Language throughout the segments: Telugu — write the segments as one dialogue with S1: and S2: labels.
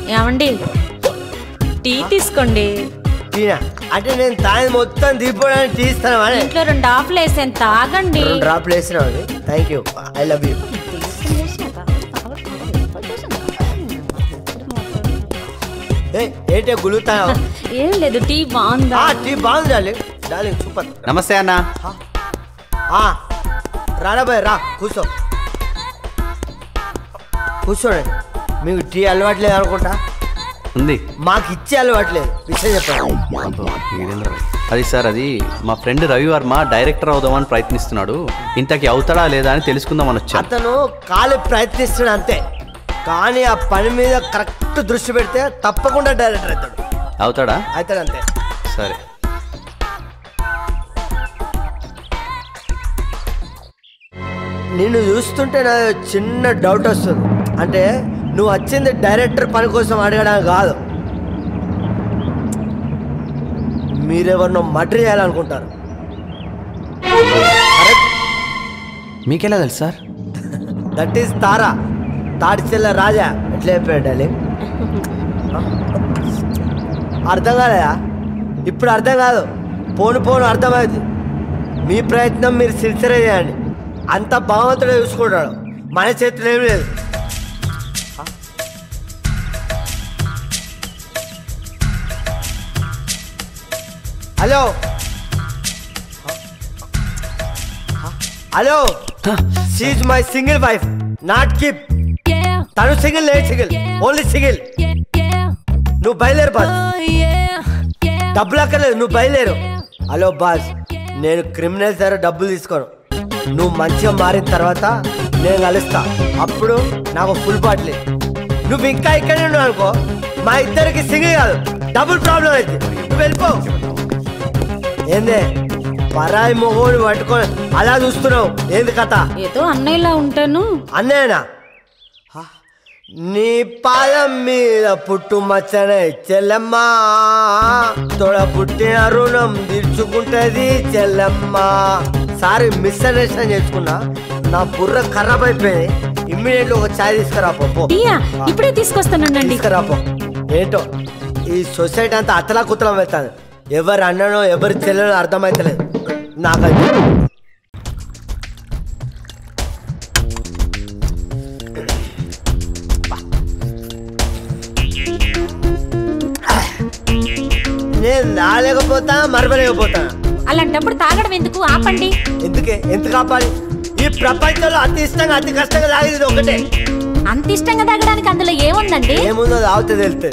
S1: ఏమండి టీ తీసుకోండి
S2: టీనా అంటే నేను తాగి మొత్తం దిగిపోవడానికి తీస్తాను అని
S1: ఇంట్లో రెండు ఆఫ్లు వేసాను తాగండి
S2: రెండు డ్రాప్లు వేసినావు thank you I love you ఏ ఏంటే గులుగుతావు
S1: ఏం లేదు టీ బాగుందా
S2: టీ బాగుంది డార్లింగ్ డార్లింగ్ సూపర్
S3: నమస్తే అన్న
S2: ఆ, రారా బాయ్ రా కూర్చో కూర్చోండి మీకు టీ అలవాట్లేదు అనుకుంటా
S3: ఉంది
S2: మాకు ఇచ్చే అలవాట్లేదు విషయం చెప్పండి
S3: అది సార్ అది మా ఫ్రెండ్ రవి వర్మ డైరెక్టర్ అవుదామని ప్రయత్నిస్తున్నాడు ఇంతకి అవుతాడా లేదా అని తెలుసుకుందామని వచ్చాను
S2: అతను కాలు ప్రయత్నిస్తున్నాడు అంతే కానీ ఆ పని మీద కరెక్ట్ దృష్టి పెడితే తప్పకుండా డైరెక్టర్ అవుతాడు
S3: అవుతాడా
S2: అవుతాడు అంతే
S3: సరే
S2: నిన్ను చూస్తుంటే నా చిన్న డౌట్ వస్తుంది అంటే నువ్వు వచ్చింది డైరెక్టర్ పని కోసం అడగడానికి కాదు మీరెవరినో మర్డర్ చేయాలనుకుంటారు
S3: మీకెలా తెలుసు sir
S2: that is Tara Tadichella Raja ఎట్లా చెప్పాడు డార్లింగ్? అర్థం కాలేదా ఇప్పుడు అర్థం కాదు పోను పోను అర్థమవుతుంది మీ ప్రయత్నం మీరు సిన్సియర్ చేయండి అంత భగవంతుడే చూసుకుంటాడు మన చేతిలో ఏం లేదు hello hello she's my single wife not keep తను సింగిల్ లేదు సింగిల్ ఓన్లీ సింగిల్ నువ్వు బయలుదేరు బాస్ డబ్బులు అక్కర్లేదు నువ్వు బయలుదేరు హలో బాస్ నేను క్రిమినల్ సరే డబ్బులు తీసుకోను నువ్వు మంచిగా మారిన తర్వాత నేను కలుస్తా అప్పుడు నాకు ఫుల్ బాటిల్ నువ్వు ఇంకా ఇక్కడే ఉన్నావు అనుకో మా ఇద్దరికి సింగిల్ కాదు డబుల్ ప్రాబ్లం అయితే నువ్వు వెళ్ళిపో ఏందే పరాయి మొగోని పట్టుకొని అలా చూస్తున్నావు ఏంది కథ
S1: ఏదో అన్నయ్యలా ఉంటాను
S2: అన్నయ్యనా హ? నీ పాదం మీద పుట్టు మచ్చనే చెల్లెమ్మా తోడ పుట్టిన రుణం తీర్చుకుంటది చెల్లెమ్మా సారీ మిస్ అండర్స్టాండ్ చేసుకున్నా నా బుర్ర ఖరాబ్ అయిపోయింది ఇమ్మీడియట్లీ ఒక ఛాయ్ తీసుకురా పో, పో
S1: టీయా ఇప్పుడే తీసుకొస్తానండి
S2: తీసుకురా పో ఏంటో ఈ సొసైటీ అంతా అతలా కుతలం వెళ్తాను ఎవరు అన్ననో ఎవరు చెల్లెనో అర్థమైతలేదు నాకైతే నేను రాలేకపోతా మరవలేకపోతా
S1: అలాంటప్పుడు తాగడం ఎందుకు ఆపండి
S2: ఎందుకే ఎందుకు ఆపాలి ఈ ప్రపంచంలో అతి ఇష్టంగా అతి కష్టంగా తాగేది ఇది ఒకటే
S1: అంత ఇష్టంగా తాగడానికి అందులో ఏముందండి
S2: ఏముందో తాగితే తెలుస్తుంది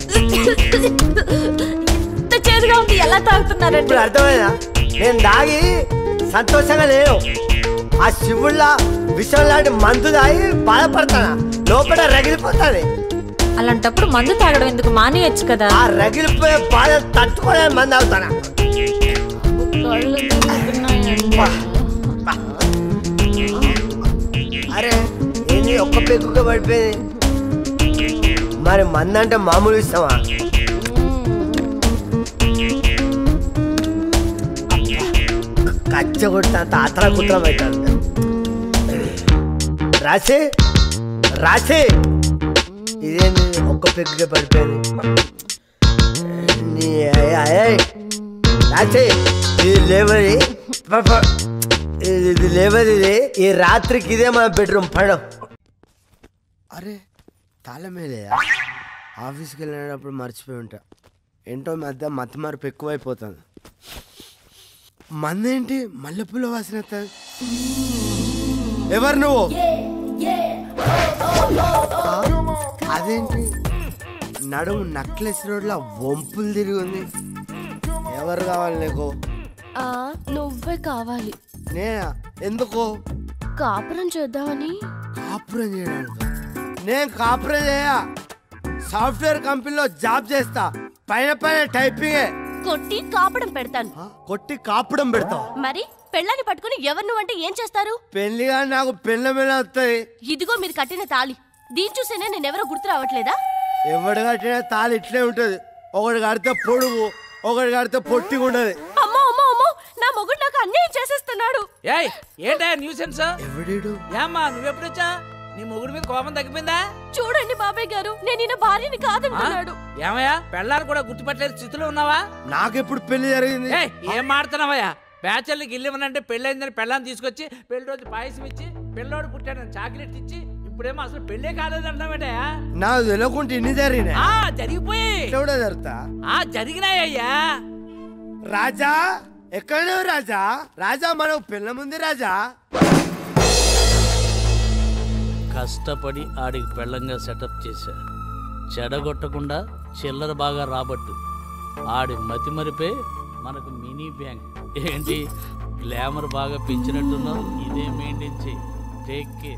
S1: ఇంత చేదుగా ఉంది ఎలా తాగుతున్నారండి
S2: ఇప్పుడు అర్థమైనా నేను దాగి సంతోషంగా లేను ఆ శివుళ్ళ విషం లాంటి మందు దాగి బాధపడతానా లోపల రగిలిపోతాది
S1: అలాంటప్పుడు మందు తాగడం ఎందుకు మానేయచ్చు కదా
S2: ఆ రగిలిపోయే బాధ తట్టుకోలేని మంది అవుతానా
S1: కళ్ళు తిరుగుతున్నాయండి.
S2: అరే ఏంది ఒక్క పెగ్గుగా పడిపోయింది మరి మంది అంటే మామూలు ఇస్తావా కచ్చ కొడితే అంత అతల కుత్రం అవుతుంది రాసి రాసి ఇదేంది ఒక్క పెగ్గుగా పడిపోయింది నీ అయ్య, అయ్య. రాసి ఇది లేవది ప- ప- ఇది ఇది లేవది ఇది ఈ రాత్రికి ఇదే మన బెడ్రూమ్ పడం అరే తాళమేలే ఆఫీస్కి వెళ్ళినప్పుడు మర్చిపోయి ఉంటా ఏంటో ఈ మధ్య మతి మార్పు ఎక్కువైపోతుంది మందేంటి మల్లెపూల వాసన వస్తుంది. ఎవరు నువ్వు ఆ, అదేంటి నడుము నక్లెస్ రోడ్లో వంపులు తిరిగి ఉంది ఎవరు కావాలి నీకు
S4: ఆ నువ్వే కావాలి
S2: నేనా ఎందుకు
S4: కాపురం చేద్దామని
S2: కాపురం చేయడానికి నేను కాపురం చేయ సాఫ్ట్వేర్ కంపెనీలో జాబ్ చేస్తా పైన పైన టైపింగే
S4: కొట్టి కాపడం పెడతాను
S2: కొట్టి కాపుడం పెడతావు
S4: మరి పెళ్ళాన్ని పట్టుకుని ఎవరు నువ్వంటే ఏం చేస్తారు
S2: పెళ్లిగా నాకు పెళ్ళ మీద వస్తుంది
S4: ఇదిగో మీరు కట్టిన తాళి దీని చూసేనే నేనెవరో గుర్తు రావట్లేదా
S2: ఎవడు కట్టిన తాళి ఇట్లే ఉంటది ఒకటి కడితే పొడుగు ఒకటి కడితే పొట్టిగా ఉండదు
S4: అమ్మో అమ్మో అమ్మో నా మొగుడు నాకు అన్యాయం చేసేస్తున్నాడు
S5: ఏయ్ ఏంటా న్యూసెన్స్
S2: ఎవడీడు
S5: ఏమ్మా నువ్వెప్పుడొచ్చా నీ మొగుడి మీద కోపం తగ్గిపోయిందా
S4: చూడండి బాబాయ్ గారు నేను ఈయన భార్యని కాదంటున్నాడు
S5: ఏమయ్యా పెళ్ళాలు కూడా గుర్తుపట్టలేని స్థితిలో ఉన్నావా
S2: నాకెప్పుడు పెళ్లి జరిగింది
S5: ఏయ్, ఏం మాడుతున్నావయ్యా బ్యాచర్లకి ఇల్లు ఇవ్వనంటే పెళ్ళైందని పెళ్ళాన్ని తీసుకొచ్చి పెళ్లి రోజు పాయసం ఇచ్చి పిల్లోడు పుట్టాడని చాక్లెట్ ఇచ్చి ఇప్పుడేమో అసలు పెళ్ళే కాలేదంటావేటయా
S2: నాకు తెలియకుండా ఇన్ని జరిగినాయి
S5: ఆ జరిగిపోయి
S2: ఇట్లా కూడా జరుగుతా
S5: ఆ జరిగినాయ్యా
S2: రాజా ఎక్కడో రాజా రాజా మనం పిల్ల ముందు రాజా
S6: కష్టపడి ఆడికి పెళ్ళంగా సెటప్ చేశా చెడగొట్టకుండా చిల్లర బాగా రాబట్టు ఆడి మతిమరిపే మనకు మినీ బ్యాంక్ ఏంటి గ్లామర్ బాగా పెంచినట్టున్నావు ఇదే మెయింటైన్ చేయి టేక్ కేర్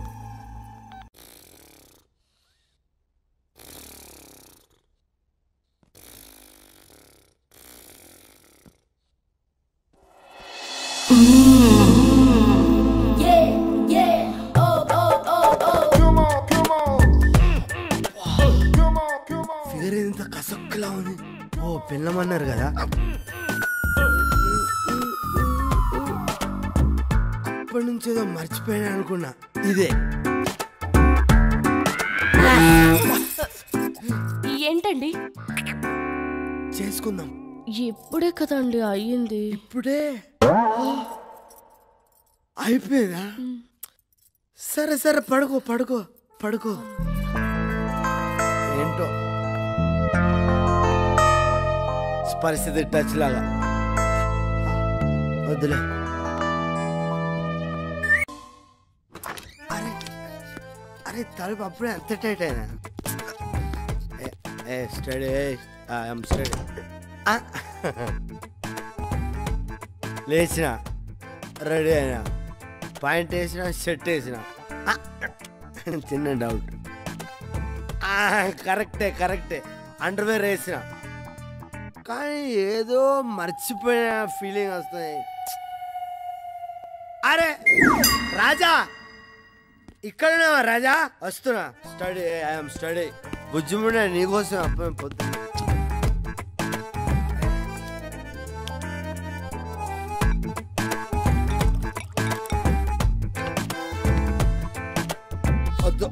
S2: ఫిగర్ ఎంత కసక్కులా ఉంది ఓ పిల్లమన్నారు కదా అప్పటి నుంచి ఏదో మర్చిపోయాను అనుకున్నా ఇదే
S4: ఏంటండి
S2: చేసుకుందాం
S4: ఎప్పుడే కదండి అయ్యింది
S2: ఇప్పుడే అయిపోయిందా సరే సరే పడుకో పడుకో పడుకో ఏంటో పరిస్థితి టచ్ లాగా వద్దులే అరే అరే తలుపు అప్పుడే అంత టైట్ అయినా ఏ స్టడీ ఐఎమ్ స్టడీ లేచిన రెడీ అయినా పాయింట్ వేసిన షర్ట్ వేసిన ఆ, చిన్న డౌట్ ఆ, కరెక్టే కరెక్టే అండర్వేర్ వేసిన కానీ ఏదో మర్చిపోయిన ఫీలింగ్ వస్తుంది అరే రాజా ఇక్కడనేవా రాజా వస్తున్నా స్టడీ ఐఎమ్ స్టడీ బుజ్జిముడే నీకోసం అప్పుడు పొద్దు వద్దు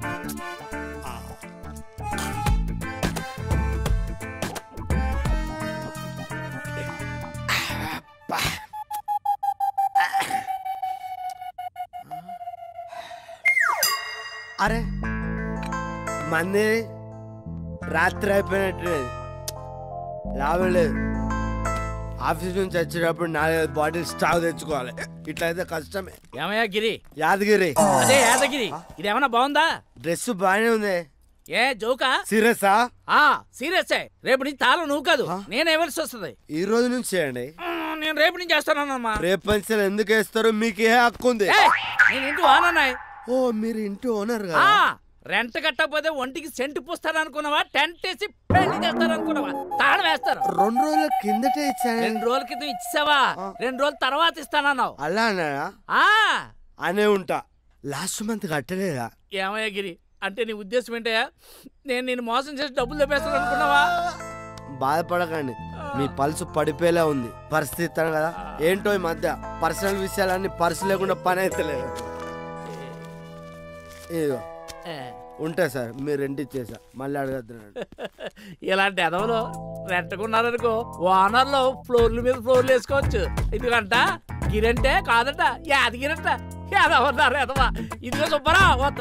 S2: అరే మంది రాత్రి అయిపోయినట్టు లాభం లేదు ఆఫీస్ నుంచి వచ్చేటప్పుడు నాలుగైదు బాటిల్ స్టాక్ తెచ్చుకోవాలి ఇట్లయితే కష్టమే
S5: ఏమయ్యా గిరి
S2: యాదగిరి
S5: అదే యాదగిరి ఇదేమన్నా బాగుందా
S2: డ్రెస్ బాగానే ఉంది
S5: ఏ జోకా
S2: సీరియసా
S5: ఆ సీరియస్ రేపు నుంచి తాళం నువ్వు కాదు నేను ఇవ్వాల్సి వస్తుంది
S2: ఈ రోజు నుంచి చేయండి
S5: మ్మ్, నేను రేపు నుంచి చేస్తానమ్మా
S2: రేపు పంచలు ఎందుకు వేస్తారో మీకు ఏ హక్కు ఉంది
S5: నేను ఇంటి వానన్నాయి
S2: ఓ మీరు ఇంటి ఓనర్
S5: ఆ
S2: కదా
S5: రెంట్ కట్టకపోతే ఒంటికి సెంటు పూస్తారు అనుకున్నావా టెంట్ వేసి పెళ్లి చేస్తారు అనుకున్నావా తాళం వేస్తారు
S2: రెండు రోజుల కిందటే ఇచ్చాను
S5: రెండు రోజుల క్రితం ఇచ్చావా రెండు రోజుల తర్వాత ఇస్తానన్నావు
S2: అలా అన్నాడా
S5: ఆ
S2: అనే ఉంటా లాస్ట్ మంత్ కట్టలేదా
S5: ఏమయ్య గిరి అంటే నీ ఉద్దేశం ఏంటయ్యా నేను నేను మోసం చేసి డబ్బులు తెప్పేస్తాను అనుకున్నావా
S2: బాధపడకండి మీ పల్సు పడిపోయేలా ఉంది పరిస్థితి ఇస్తాను కదా ఏంటో ఈ మధ్య పర్సనల్ విషయాలన్నీ పర్సు లేకుండా పని అవుతలేదు ఇదిగో
S5: ఏ,
S2: ఉంటా సార్ మీరు రెంట్ ఇచ్చేసా మళ్ళీ అడగద్దు
S5: ఇలాంటి ఎదవలు రెంట్కున్నారనుకో ఓనర్లు ఫ్లోర్ల మీద ఫ్లోర్లు వేసుకోవచ్చు ఎందుకంట గిరంటే కాదంట యాదగిరంట యాదవన్నారు ఎదవా ఇదిగో సుబ్బరా వస్త్ర-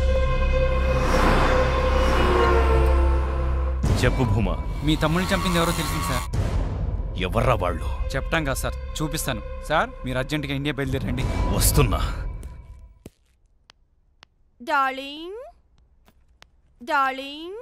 S7: చెప్పు భూమా
S8: మీ తమ్ముడిని చంపింది ఎవరో తెలిసింది సార్
S7: ఎవర్రా వాళ్ళు
S8: చెప్తాం కదా సార్ చూపిస్తాను సార్ మీరు అర్జెంటుగా ఇండియా బయలుదేరండి
S7: వస్తున్నా
S4: డార్లింగ్ డార్లింగ్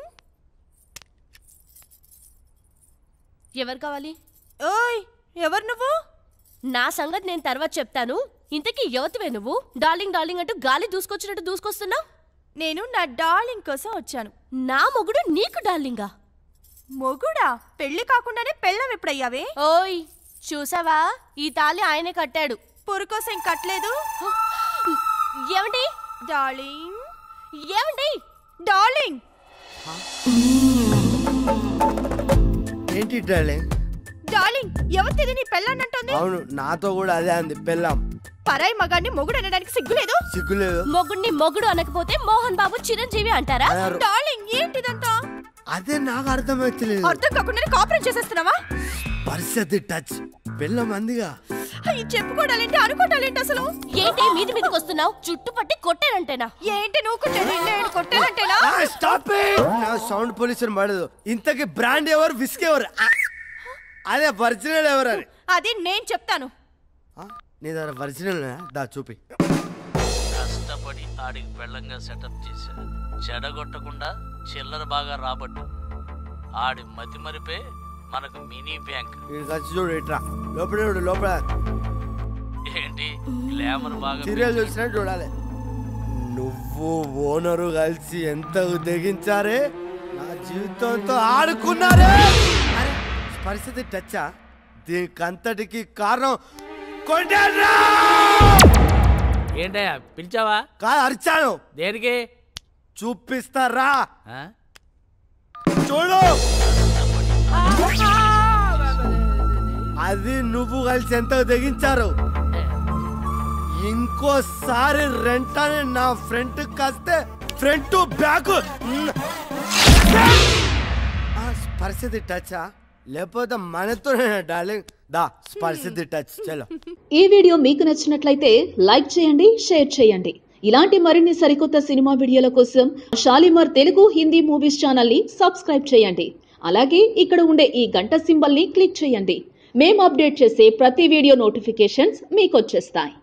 S4: ఎవరు కావాలి ఓయ్ ఎవరు నువ్వు నా సంగతి నేను తర్వాత చెప్తాను ఇంతకీ యువతవే నువ్వు డార్లింగ్ డార్లింగ్ అంటూ గాలి దూసుకొచ్చినట్టు దూసుకొస్తున్నావు నేను నా డార్లింగ్ కోసం వచ్చాను నా మొగుడు నీకు డార్లింగా మొగుడా పెళ్లి కాకుండానే పెళ్ళం ఎప్పుడయ్యావే ఓయ్ చూసావా ఈ తాళి ఆయనే కట్టాడు పురుకోసం కట్టలేదు ఏమండి డార్లింగ్ ఏమండి డార్లింగ్
S2: ఏంటి డార్లింగ్
S4: డార్లింగ్ ఎవరిది నీ పెళ్ళానంటుంది
S2: అవును నాతో కూడా అదే అంది పెళ్ళాం
S4: పరాయి మగాన్ని మొగుడు అనడానికి సిగ్గులేదు
S2: సిగ్గులేదు
S4: మొగుడిని మొగుడు అనకపోతే మోహన్ బాబు చిరంజీవి అంటారా
S2: అన్నారు.
S4: డార్లింగ్ ఏంటిదంతా
S2: అదే నాకు అర్థమవుతలేదు
S4: అర్థం కాకుండా కాపురం చేసేస్తున్నావా
S2: పరిస్థితి టచ్ పిల్ల మందిగా
S4: అయ్యి చెప్పుకోవడాలేంటి అనుకోవడాలేంటి అసలు ఏంటి మీది మీదకి వస్తున్నావు చుట్టుపట్టి కొట్టానంటేనా ఏంటి నువ్వు కొట్టాను నేను కొట్టానంటేనా
S2: స్టాప్ నా సౌండ్ పొల్యూషన్ పడదు ఇంతకి బ్రాండ్ ఎవరు విస్క్ ఎవరు ఆ, అదే ఒరిజినల్ ఎవరు అని
S4: అది నేను చెప్తాను
S2: ఆ, నీ దగ్గర ఒరిజినల్ దా చూపి
S6: కష్టపడి ఆడికి పెళ్ళంగా సెటప్ చేశా చెడగొట్టకుండా చిల్లర బాగా రాబట్టు ఆడి మతి మరిపే మనకు మినీ బ్యాంక్
S2: వీడు కలిసి చూడు ఇట్రా లోపల చూడు లోపల
S6: ఏంటి గ్లామర్ బాగా
S2: సీరియల్ చూసినట్టు చూడాలి నువ్వు ఓనరు కలిసి ఎంత తెగించారే నా జీవితంతో ఆడుకున్నారే అరే, పరిస్థితి టచ్చా దీనికి అంతటికి కారణం కొండేరా
S5: ఏంటయ్యా పిలిచావా
S2: కాదు అరిచాను
S5: దేనికి
S2: చూపిస్తారా
S5: ఆ?
S2: చూడు అది నువ్వు కలిసి ఎంత తెగించారు ఇంకోసారి రెంట్ అని నా ఫ్రంట్ కాస్తే ఫ్రంట్ బ్యాక్ పరిస్థితి టచా లేకపోతే మనతోనే డార్లింగ్ దా పరిస్థితి టచ్ చలో
S9: ఈ వీడియో మీకు నచ్చినట్లయితే లైక్ చేయండి షేర్ చేయండి ఇలాంటి మరిన్ని సరికొత్త సినిమా వీడియోల కోసం షాలిమార్ తెలుగు హిందీ మూవీస్ ఛానల్ ని సబ్స్క్రైబ్ చేయండి అలాగే ఇక్కడ ఉండే ఈ గంట సింబల్ ని క్లిక్ చేయండి మేము అప్డేట్ చేసే ప్రతి వీడియో నోటిఫికేషన్స్ మీకు వచ్చేస్తాయి